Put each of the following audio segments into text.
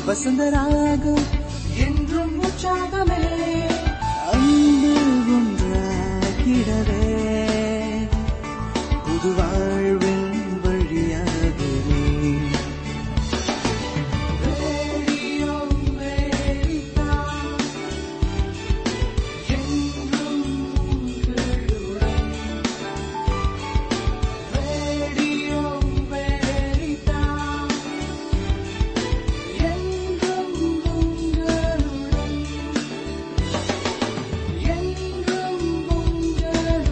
வசந்தராகம் என்றும் உற்சாகமே அன்பு ஒன்றாகிடவே புது வாழ்வின் வழியாகவே ரேடியோ அமெரிக்கா, என்றும் உங்களுடன். ரேடியோ அமெரிக்கா, என்றும் உங்களுடன். என்றும் உங்களுடன்.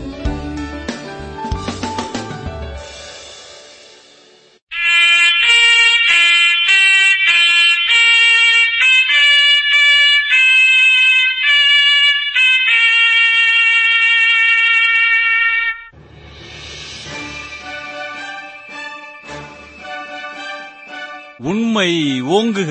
உண்மை ஓங்குக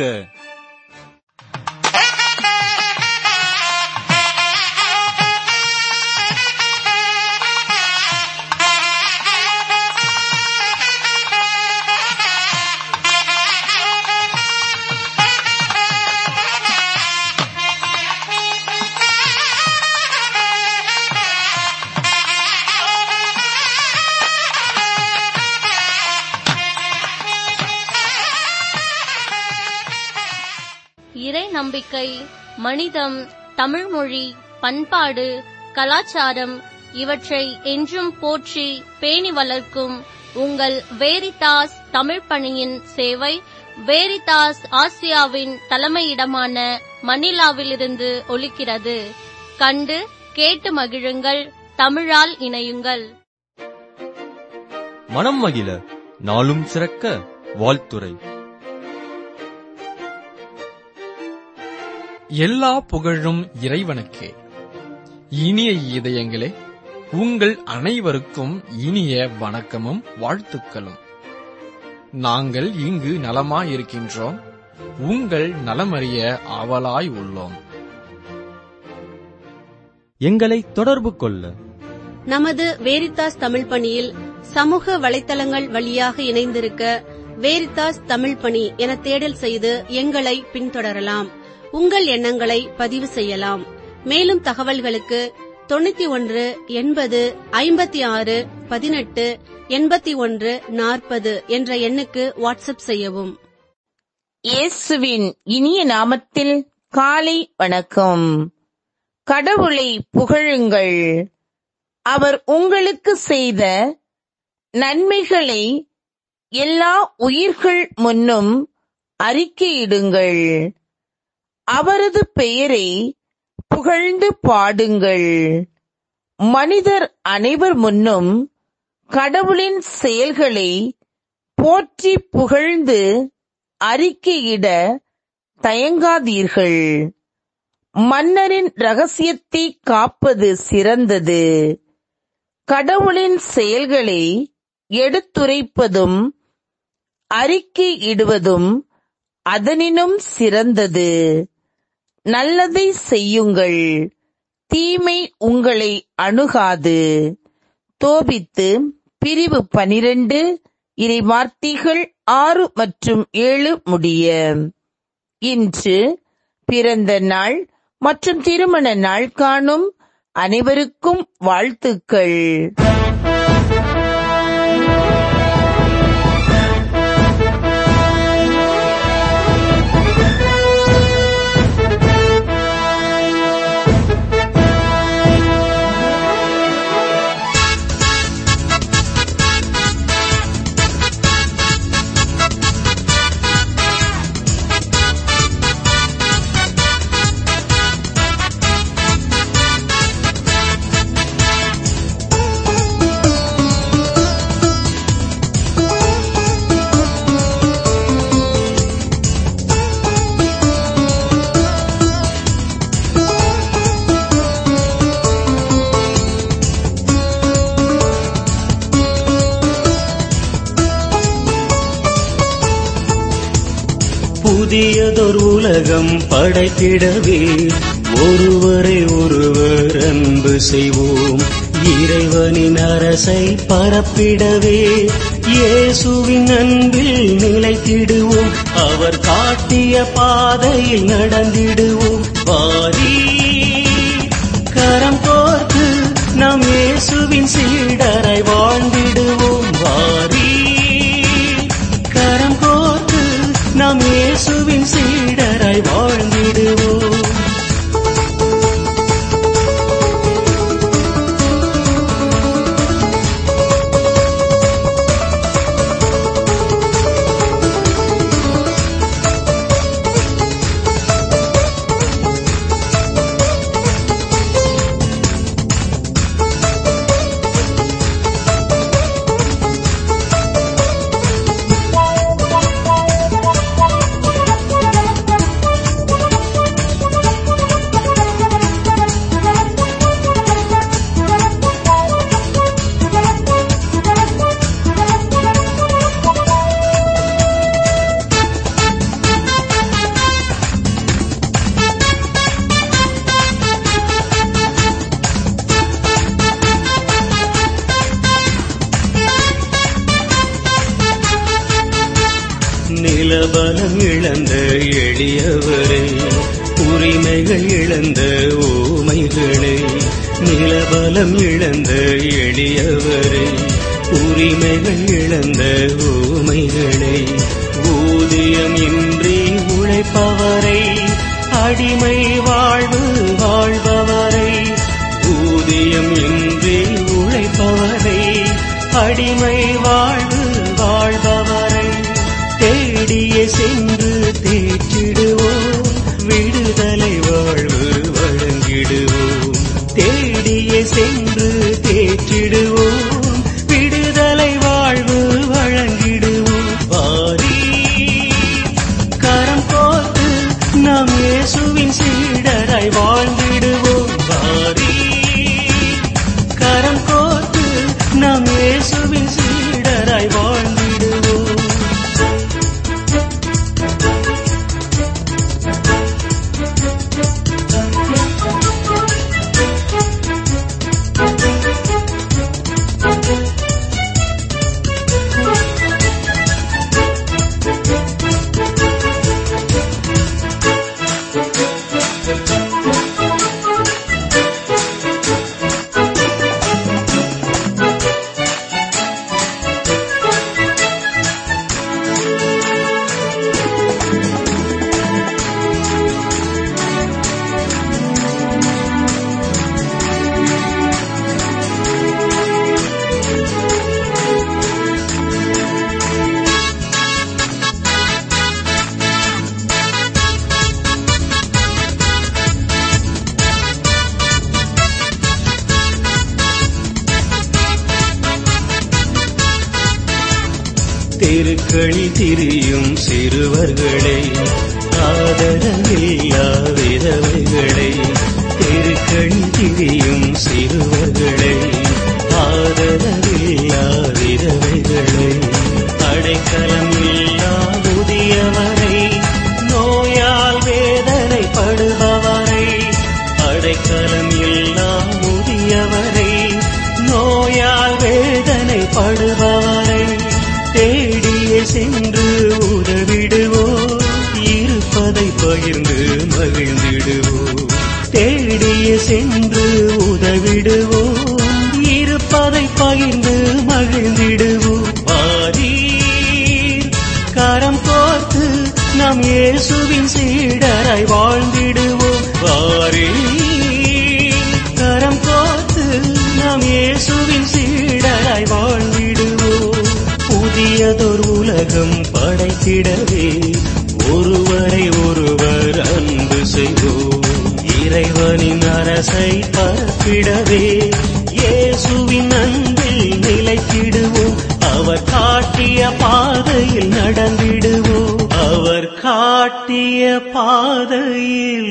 இறை நம்பிக்கை மனிதம் தமிழ்மொழி பண்பாடு கலாச்சாரம் இவற்றை என்றும் போற்றி பேணி வளர்க்கும் உங்கள் வேரிதாஸ் தமிழ் பணியின் சேவை வேரிதாஸ் ஆசியாவின் தலைமையிடமான மணிலாவிலிருந்து ஒலிக்கிறது கண்டு கேட்டு மகிழுங்கள் தமிழால் இணையுங்கள் மனம் மகிழ நாளும் சிறக்க வாழ்த்துரை எல்லா புகழும் இறைவனுக்கே இனிய இதயங்களே உங்கள் அனைவருக்கும் இனிய வணக்கமும் வாழ்த்துக்களும் நாங்கள் இங்கு நலமாயிருக்கின்றோம் உங்கள் நலமறிய ஆவலாய் உள்ளோம் எங்களை தொடர்பு கொள்ள நமது வேரித்தாஸ் தமிழ் பணியில் சமூக வலைத்தளங்கள் வழியாக இணைந்திருக்க வேரித்தாஸ் தமிழ் பணி என தேடல் செய்து எங்களை பின்தொடரலாம் உங்கள் எண்ணங்களை பதிவு செய்யலாம் மேலும் தகவல்களுக்கு தொண்ணூத்தி ஒன்று எண்பது ஐம்பத்தி ஆறு பதினெட்டு எண்பத்தி ஒன்று நாற்பது என்ற எண்ணுக்கு வாட்ஸ்அப் செய்யவும் இயேசுவின் இனிய நாமத்தில் காலை வணக்கம் கடவுளை புகழுங்கள் அவர் உங்களுக்கு செய்த நன்மைகளை எல்லா உயிர்கள் முன்னும் அறிக்கையிடுங்கள் அவரது பெயரை புகழ்ந்து பாடுங்கள் மனிதர் அனைவர் முன்னும் கடவுளின் செயல்களை போற்றி புகழ்ந்து அறிக்கையிட தயங்காதீர்கள் மன்னரின் ரகசியத்தை காப்பது சிறந்தது கடவுளின் செயல்களை எடுத்துரைப்பதும் அறிக்கையிடுவதும் அதனினும் சிறந்தது நல்லதை செய்யுங்கள் தீமை உங்களை அணுகாது தோபித்து பிரிவு பனிரெண்டு இறைவார்த்தைகள் ஆறு மற்றும் ஏழு முடிய இன்று பிறந்த நாள் மற்றும் திருமண நாள் காணும் அனைவருக்கும் வாழ்த்துக்கள் Thank புதியதொரு உலகம் படைத்திடவே ஒருவரை ஒருவர் அன்பு செய்வோம் இறைவனின் அரசை பரப்பிடவே இயேசுவின் அன்பில் நிலைத்திடுவோம் அவர் காட்டிய பாதையில் நடந்திடுவோம் வாரி கரம் கோர்த்து நாம் இயேசுவின் சீடரை வாழ்ந்திடுவோம் வாரி கரம் கோர்த்து நாம் இயேசுவின் சீடரை வாழ்ந்திடுவோம் நிலபலம் இழந்த எளியவரே உரிமைகள் இழந்த ஊமைகளே நிலபலம் இழந்த எளியவரே உரிமைகள் இழந்த ஊமைகளே ஊதியம் இன்றி உழைப்பவரை அடிமை வாழ்வு வாழ்பவரை ஊதியம் இன்றி உழைப்பவரை அடிமை வாழ்வு வாழ்பவரை தேடிய சென்று தேற்றிடுவோம் விடுதலை வாழ்வு வழங்கிடுவோம் தேடிய சென்று தேற்றிடுவோம் விடுதலை வாழ்வு வழங்கிடுவோம் வாரி கரம் கோர்த்து நாம் இயேசுவின் சீடராய் வாழ்ந்திடுவோம் வாரி கரம் கோர்த்து நாம் இயேசுவின் சீடராய் வாழ்ந்திடுவோம் தெருக்களில் திரியும் சிறுவர்களை ஆதரவில்லா விதவைகளை தெருக்களில் திரியும் சிறுவர்களை ஆதரவில்லா விதவைகளை அடைக்கலம் இல்லா முதியவரை நோயால் வேதனைப்படுபவரை அடைக்கலம் இல்லா முதியவரை நோயால் வேதனைப்படுபவரை தேடிய சென்று உதவிடுவோம் இருப்பதை பகிர்ந்து மகிழ்ந்திடுவோம் தேடிய சென்று உதவிடுவோம் இருப்பதை பகிர்ந்து மகிழ்ந்திடுவோம் வாரீர் கரம் கோர்த்து நாம் இயேசுவின் சீடராய் வாழ்ந்திடுவோம் வாரீர் கரம் கோர்த்து நாம் இயேசுவின் சீடராய் வாழ்ந்திடுவோம் புதியதொரு உலகம் படைத்திடவே ஒருவரை ஒருவர் அன்பு செய்வோம் இறைவனின் அரசை பரப்பிடவே இயேசுவின் அன்பில் நிலைத்திடுவோம் அவர் காட்டிய பாதையில் நடந்திடுவோம் அவர் காட்டிய பாதையில்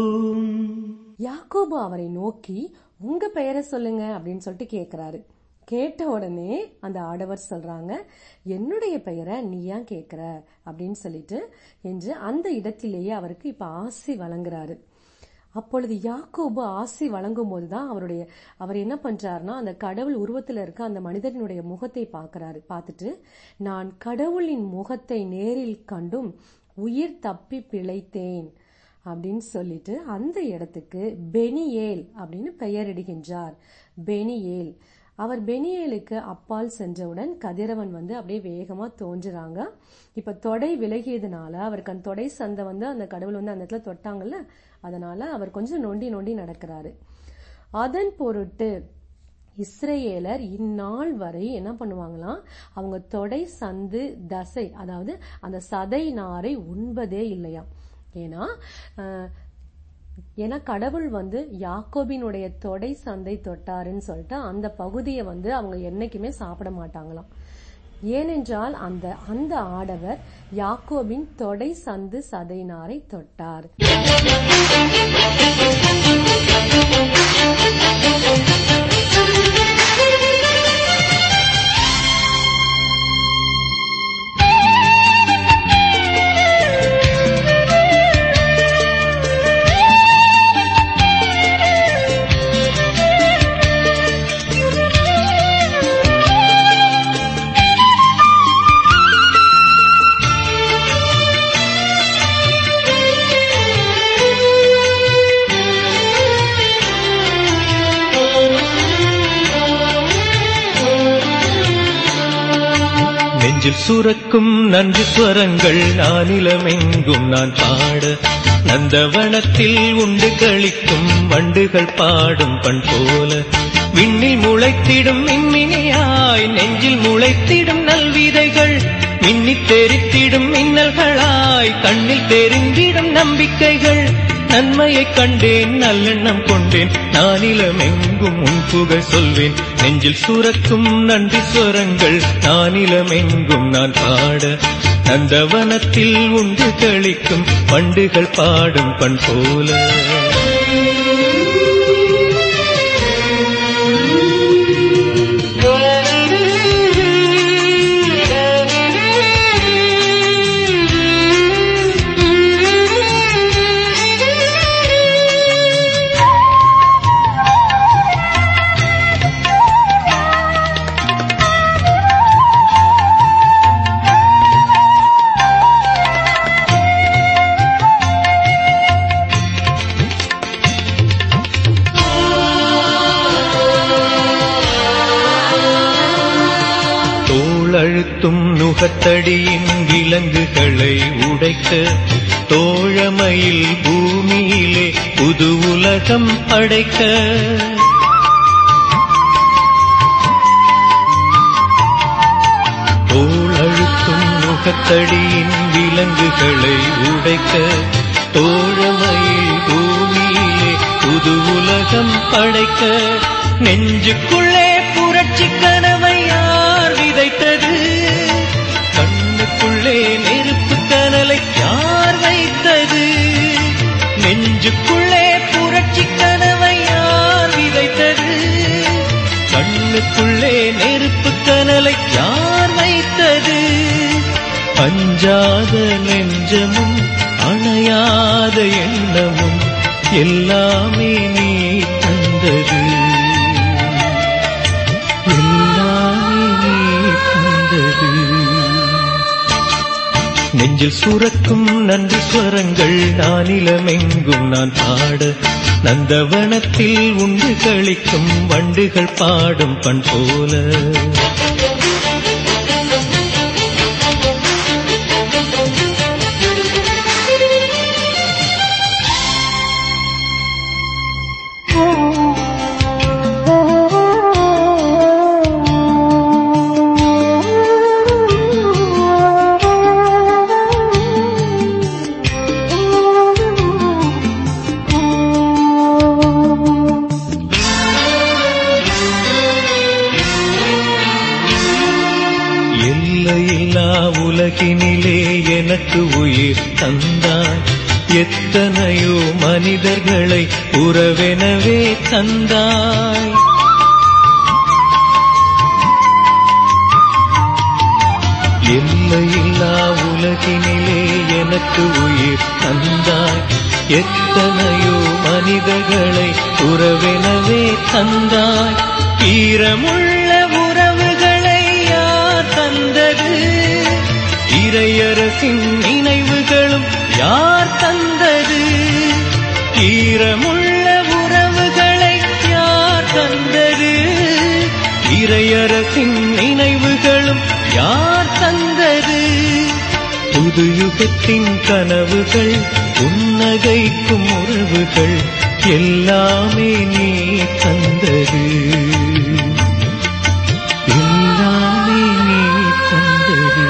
நடந்திடுவோம் யாக்கோபு அவரை நோக்கி உங்க பெயரை சொல்லுங்க அப்படின்னு சொல்லிட்டு கேக்குறாரு கேட்ட உடனே அந்த ஆடவர் சொல்றாங்க என்னுடைய பெயரை நீ ஏன் கேட்கிற அப்படின்னு சொல்லிட்டு என்று அந்த இடத்திலேயே அவருக்கு இப்ப ஆசி வழங்குறாரு அப்பொழுது யாக்கோபு ஆசி வழங்கும் போதுதான் அவருடைய அவர் என்ன பண்றாருன்னா அந்த கடவுள் உருவத்துல இருக்க அந்த மனிதனுடைய முகத்தை பார்க்கறாரு பார்த்துட்டு நான் கடவுளின் முகத்தை நேரில் கண்டும் உயிர் தப்பி பிழைத்தேன் அப்படின்னு சொல்லிட்டு அந்த இடத்துக்கு பெனியேல் அப்படின்னு பெயரிடுகின்றார் பெனியேல் அவர் பெனியேலுக்கு அப்பால் சென்றவுடன் கதிரவன் வந்து அப்படியே வேகமா தோன்றுறாங்க இப்ப தொடை விலகியதுனால அவருக்கு அந்த தொடை சந்தை வந்து அந்த கடவுள் வந்து அந்த இடத்துல தொட்டாங்கல்ல அதனால அவர் கொஞ்சம் நொண்டி நொண்டி நடக்கிறாரு அதன் பொருட்டு இஸ்ரேலர் இந்நாள் வரை என்ன பண்ணுவாங்களாம் அவங்க தொடை சந்து தசை அதாவது அந்த சதை நாரை உண்பதே இல்லையா ஏன்னா அஹ், ஏன்னா கடவுள் வந்து யாக்கோபினுடைய தொடை சந்தை தொட்டாருன்னு சொல்லிட்டு அந்த பகுதியை வந்து அவங்க என்னைக்குமே சாப்பிட மாட்டாங்களாம் ஏனென்றால் அந்த அந்த ஆடவர் யாக்கோபின் தொடை சந்து சதைநாரை தொட்டார் நெஞ்சில் சுரக்கும் நன்றி ஸ்வரங்கள் நானிலமெங்கும் நான் பாட நந்தவனத்தில் உண்டு களிக்கும் வண்டுகள் பாடும் பண் போல விண்ணில் முளைத்திடும் மின்மினியாய் நெஞ்சில் முளைத்திடும் நல்விதைகள் மின்னித் தெரித்திடும் மின்னல்களாய் கண்ணில் தெரிந்திடும் நம்பிக்கைகள் நன்மையைக் கண்டேன் நல்லெண்ணம் கொண்டேன் நானிலமெங்கும் உன் புகழ் சொல்வேன் நெஞ்சில் சுரக்கும் நன்றி ஸ்வரங்கள் நானிலமெங்கும் நான் பாட நந்தவனத்தில் உண்டு களிக்கும் பண்டுகள் பாடும் பண் போல தோளழுத்தும் நுகத்தடியின் விலங்குகளை உடைக்க தோழமையில் பூமியிலே புது உலகம் படைக்க தோளழுத்தும் நுகத்தடியின் விலங்குகளை உடைக்க தோழமையில் பூமியிலே புது உலகம் படைக்க நெஞ்சுக்குள்ளே புரட்சி கனவை யார் விதைத்தது கண்ணுக்குள்ளே நெருப்பு கனலை யார் வைத்தது நெஞ்சுக்குள்ளே புரட்சி கனவை யார் விதைத்தது கண்ணுக்குள்ளே நெருப்பு கனலை யார் வைத்தது அஞ்சாத நெஞ்சமும் அணையாத எண்ணமும் எல்லாமே நீ தந்தது எல்லாமே நீ தந்தது நெஞ்சில் சுரக்கும் நன்றி ஸ்வரங்கள் நானிலமெங்கும் நான் பாட நந்தவனத்தில் உண்டு களிக்கும் வண்டுகள் பாடும் பண் போல எல்லையில்லா உலகினிலே எனக்கு உயிர் தந்தாய் எத்தனையோ மனிதர்களை உறவெனவே தந்தாய் எல்லையில்லா உலகினிலே எனக்கு உயிர் தந்தாய் எத்தனையோ மனிதர்களை உறவெனவே தந்தாய் ஈரமுள்ள உறவுகளை யார் தந்தது இறையரசின் நினைவுகளும் யார் தந்தது ஈரமுள்ள உறவுகளை யார் தந்தது இறையரசின் நினைவுகளும் யார் தந்தது புது யுகத்தின் கனவுகள் புன்னகைக்கும் உறவுகள் எல்லாமே நீ தந்தது எல்லாமே நீ தந்தது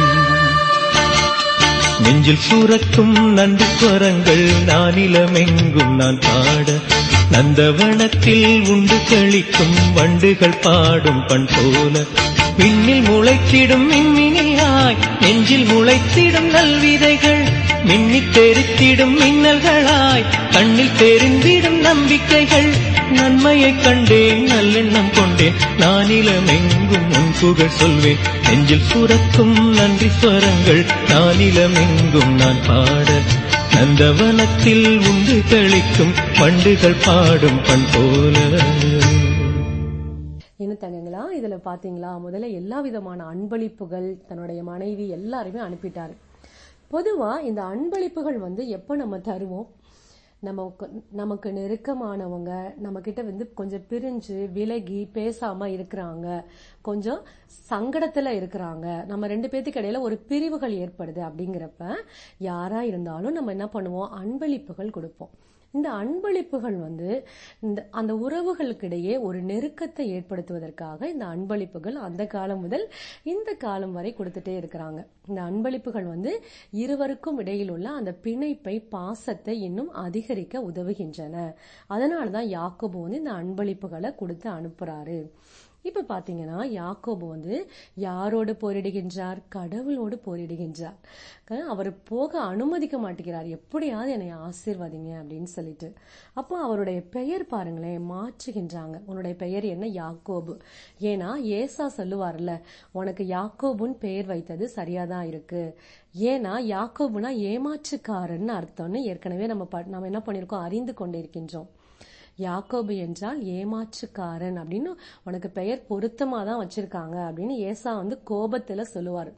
நெஞ்சில் சூரக்கும் நன்றி ஸ்வரங்கள் நானிலமெங்கும் நான் பாட நந்தவனத்தில் உண்டு கழிக்கும் வண்டுகள் பாடும் பண் போல விண்ணில் முளைத்திடும் மின்மினியாய் நெஞ்சில் முளைத்திடும் நல்விதைகள் மின்னித் தெரித்திடும் மின்னல்களாய் கண்ணில் தெரிந்திடும் நம்பிக்கைகள் நன்மையைக் கண்டேன் நல்லெண்ணம் கொண்டேன் நானிலமெங்கும் உன் புகழ் சொல்வேன் நெஞ்சில் சுரக்கும் நன்றி ஸ்வரங்கள் நானிலமெங்கும் நான் பாட நந்தவனத்தில் உண்டு கழிக்கும் வண்டுகள் பாடும் பண் போல என்ன தங்கங்களா இதுல பாத்தீங்களா முதல்ல எல்லா விதமான அன்பளிப்புகள் தன்னுடைய மனைவி எல்லாருமே அனுப்பிட்டாரு பொதுவா இந்த அன்பளிப்புகள் வந்து எப்ப நம்ம தருவோம் நமக்கு நமக்கு நெருக்கமானவங்க நம்ம கிட்ட வந்து கொஞ்சம் பிரிஞ்சு விலகி பேசாம இருக்கிறாங்க கொஞ்சம் சங்கடத்துல இருக்கிறாங்க நம்ம ரெண்டு பேத்துக்கு இடையில ஒரு பிரிவுகள் ஏற்படுது அப்படிங்கிறப்ப யாரா இருந்தாலும் நம்ம என்ன பண்ணுவோம் அன்பளிப்புகள் கொடுப்போம் இந்த அன்பளிப்புகள் வந்து இந்த அந்த உறவுகளுக்கிடையே ஒரு நெருக்கத்தை ஏற்படுத்துவதற்காக இந்த அன்பளிப்புகள் அந்த காலம் முதல் இந்த காலம் வரை கொடுத்துட்டே இருக்கிறாங்க இந்த அன்பளிப்புகள் வந்து இருவருக்கும் இடையில் உள்ள அந்த பிணைப்பை பாசத்தை இன்னும் அதிகரிக்க உதவுகின்றன அதனாலதான் யாக்கோபு வந்து இந்த அன்பளிப்புகளை கொடுத்து அனுப்புறாரு இப்ப பாத்தீங்கன்னா யாக்கோபு வந்து யாரோடு போரிடுகின்றார் கடவுளோடு போரிடுகின்றார் க- அவர் போக அனுமதிக்க மாட்டேங்கிறார் எப்படியாவது என்னை ஆசீர்வதிங்க அப்படின்னு சொல்லிட்டு அப்போ அவருடைய பெயர் பாருங்களேன் மாற்றுகின்றாங்க உன்னுடைய பெயர் என்ன யாக்கோபு ஏன்னா ஏசா சொல்லுவார்ல உனக்கு யாக்கோபுன்னு பெயர் வைத்தது சரியாதான் இருக்கு ஏன்னா யாக்கோபுனா ஏமாற்றுக்காரன்னு அர்த்தம்னு ஏற்கனவே நம்ம ப- நம்ம என்ன பண்ணிருக்கோம் அறிந்து கொண்டிருக்கின்றோம் யாக்கோபு என்றால் ஏமாற்றுக்காரன் அப்படின்னு உனக்கு பெயர் பொருத்தமா தான் வச்சிருக்காங்க அப்படின்னு ஏசா வந்து கோபத்துல சொல்லுவார்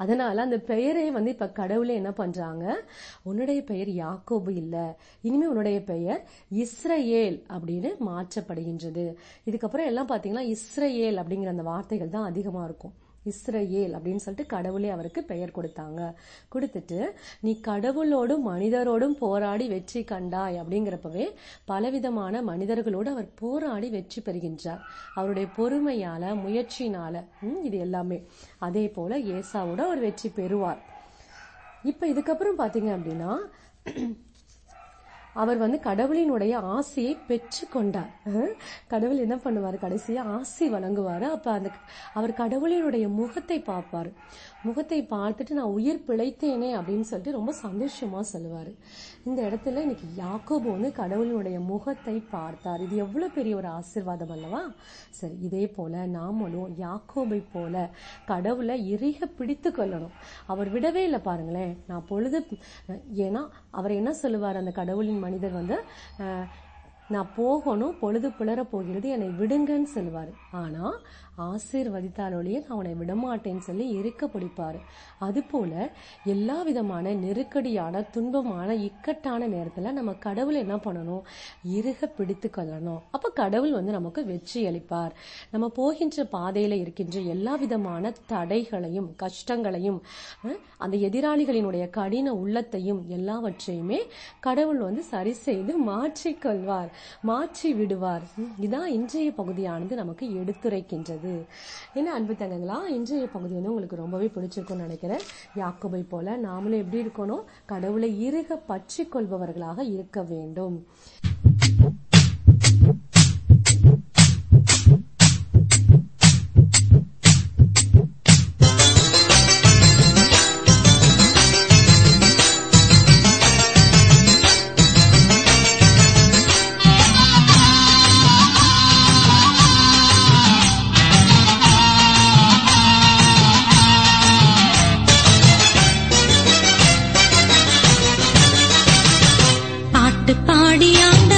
அதனால அந்த பெயரே வந்து இப்ப கடவுளே என்ன பண்றாங்க உன்னுடைய பெயர் யாக்கோபு இல்ல இனிமே உன்னுடைய பெயர் இஸ்ரவேல் அப்படின்னு மாற்றப்படுகின்றது இதுக்கப்புறம் எல்லாம் பாத்தீங்கன்னா இஸ்ரவேல் அப்படிங்கிற அந்த வார்த்தைகள் தான் அதிகமா இருக்கும் இஸ்ரவேல் அப்படின்னு சொல்லிட்டு கடவுளே அவருக்கு பெயர் கொடுத்தாங்க கொடுத்துட்டு நீ கடவுளோடும் மனிதரோடும் போராடி வெற்றி கண்டாய் அப்படிங்கிறப்பவே பலவிதமான மனிதர்களோடு அவர் போராடி வெற்றி பெறுகின்றார் அவருடைய பொறுமையால முயற்சியினால ம், இது எல்லாமே அதே போல ஏசாவோட அவர் வெற்றி பெறுவார் இப்ப இதுக்கப்புறம் பாத்தீங்க அப்படின்னா அவர் வந்து கடவுளினுடைய ஆசையை பெற்று கொண்டார் அஹ், கடவுள் என்ன பண்ணுவார் கடைசியா ஆசை வழங்குவாரு அப்ப அந்த அவர் கடவுளினுடைய முகத்தை பார்ப்பார் முகத்தை பார்த்துட்டு நான் உயிர் பிழைத்தேனே அப்படின்னு சொல்லிட்டு ரொம்ப சந்தோஷமா சொல்லுவாரு இந்த இடத்துல இன்னைக்கு யாக்கோபு வந்து கடவுளினுடைய முகத்தை பார்த்தார் இது எவ்வளவு பெரிய ஒரு ஆசீர்வாதம் அல்லவா சரி இதே போல நாமளும் யாக்கோபை போல கடவுளை இறுக பிடித்து கொள்ளணும் அவர் விடவே இல்லை பாருங்களேன் நான் பொழுது ஏன்னா அவர் என்ன சொல்லுவார் அந்த கடவுளின் மனிதர் வந்து அஹ், நான் போகணும் பொழுது புலர போகிறது என்னை விடுங்கன்னு சொல்லுவார் ஆனா ஆசீர்வதித்தாலொழிய நான் உன்னை விடமாட்டேன்னு சொல்லி இருக்க பிடிப்பாரு அது போல எல்லா விதமான நெருக்கடியான துன்பமான இக்கட்டான நேரத்துல நம்ம கடவுளை என்ன பண்ணணும் இறுக பிடித்து கொள்ளணும் அப்ப கடவுள் வந்து நமக்கு வெற்றி அளிப்பார் நம்ம போகின்ற பாதையில இருக்கின்ற எல்லா விதமான தடைகளையும் கஷ்டங்களையும் அஹ், அந்த எதிராளிகளினுடைய கடின உள்ளத்தையும் எல்லாவற்றையுமே கடவுள் வந்து சரி செய்து மாற்றிக் கொள்வார் மாற்றி விடுவார் ம், இதான் இன்றைய பகுதியானது நமக்கு எடுத்துரைக்கின்றது என்ன அன்பு தங்கங்களா இன்றைய பகுதி வந்து உங்களுக்கு ரொம்பவே பிடிச்சிருக்கும்னு நினைக்கிறேன் யாக்கோபை போல நாமளும் எப்படி இருக்கணும் கடவுளை இறுக பற்றி கொள்பவர்களாக இருக்க வேண்டும் பாட்டு பாடி ஆண்ட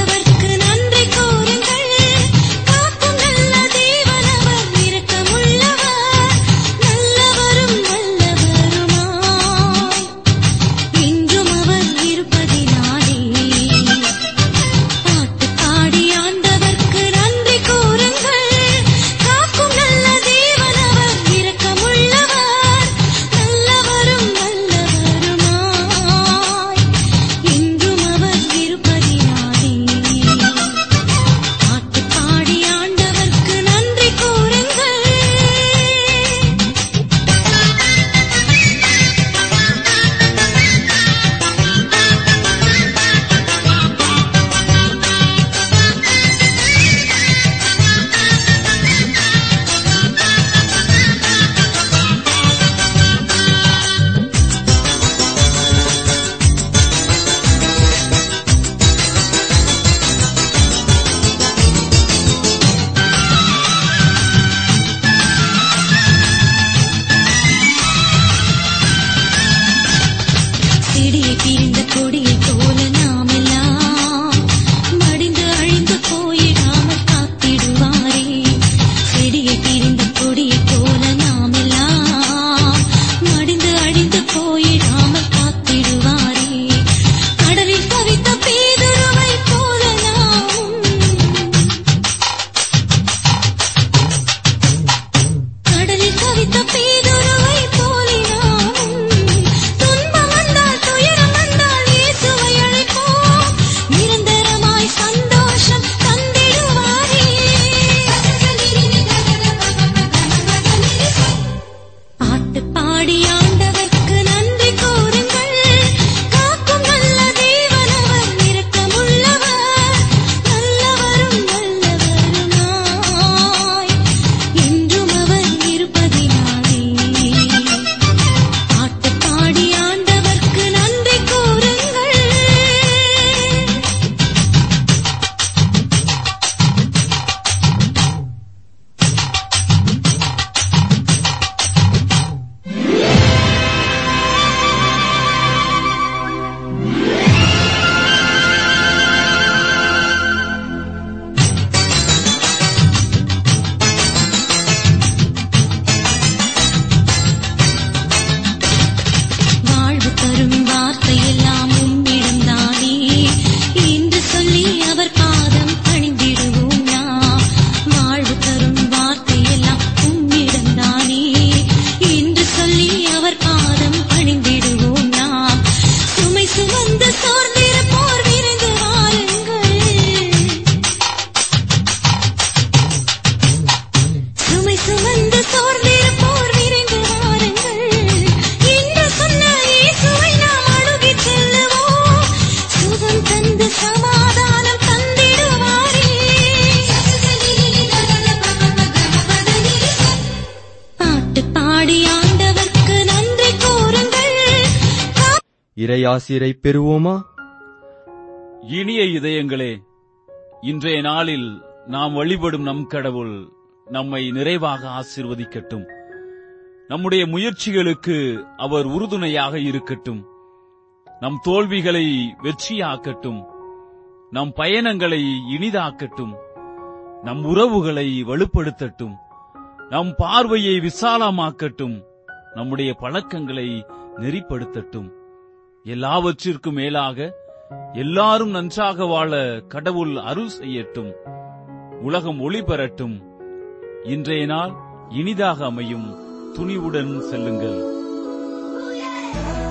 இறையாசிரை பெறுவோமா இனிய இதயங்களே இன்றைய நாளில் நாம் வழிபடும் நம் கடவுள் நம்மை நிறைவாக ஆசீர்வதிக்கட்டும் நம்முடைய முயற்சிகளுக்கு அவர் உறுதுணையாக இருக்கட்டும் நம் தோல்விகளை வெற்றியாக்கட்டும் நம் பயணங்களை இனிதாக்கட்டும் நம் உறவுகளை வலுப்படுத்தட்டும் நம் பார்வையை விசாலமாக்கட்டும் நம்முடைய பழக்கங்களை நெறிப்படுத்தட்டும் எல்லாவற்றிற்கும் மேலாக எல்லாரும் நன்றாக வாழ கடவுள் அருள் செய்யட்டும் உலகம் ஒளி பெறட்டும் இன்றைய நாள் இனிதாக அமையும் துணிவுடன் செல்லுங்கள்